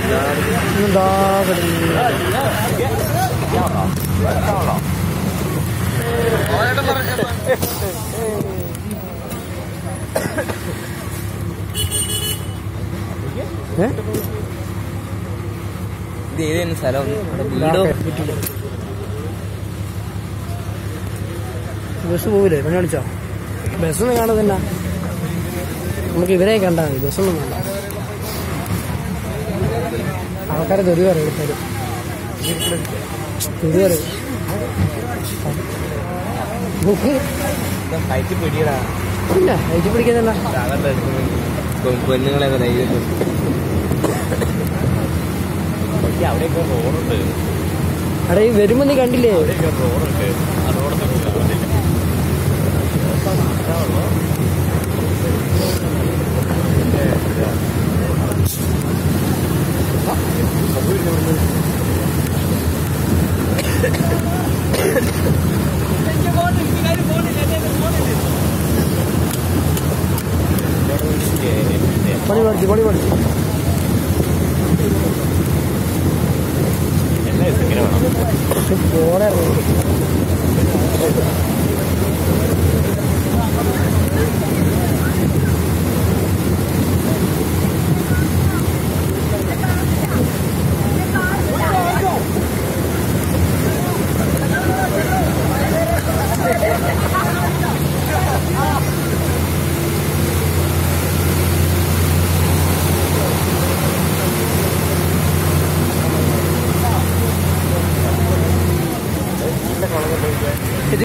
എന്താ കിടക്കുന്നത് ഏ? ഇത് ഏതായിരുന്നു സ്ഥലം അവിടെ വീടോ ബസ് പോവില്ലേ പണി കാണിച്ചോ ബസ്സൊന്നും കാണുന്നില്ല നമുക്ക് ഇവരെ കണ്ടാൽ മതി ബസ്സൊന്നും വേണ്ട ആൾക്കാരെ തെറി പറയും എടുത്താലും തെറി പറയും നോക്ക് കയറ്റി പിടിയടാ ഇല്ല കയറ്റി പിടിക്കുന്നില്ല സാധാരണ പെണ്ണുങ്ങളെ ധൈര്യം അവിടെയൊക്കെ റോഡുണ്ട് അവിടെ ഈ വരുമ്പോ നീ കണ്ടില്ലേ അവിടെയൊക്കെ റോഡുണ്ട് ആ റോഡൊക്കെ പണി പഠിച്ചു പണി പഠിച്ചു എല്ലാ ഇങ്ങനെ വേണം പോടെ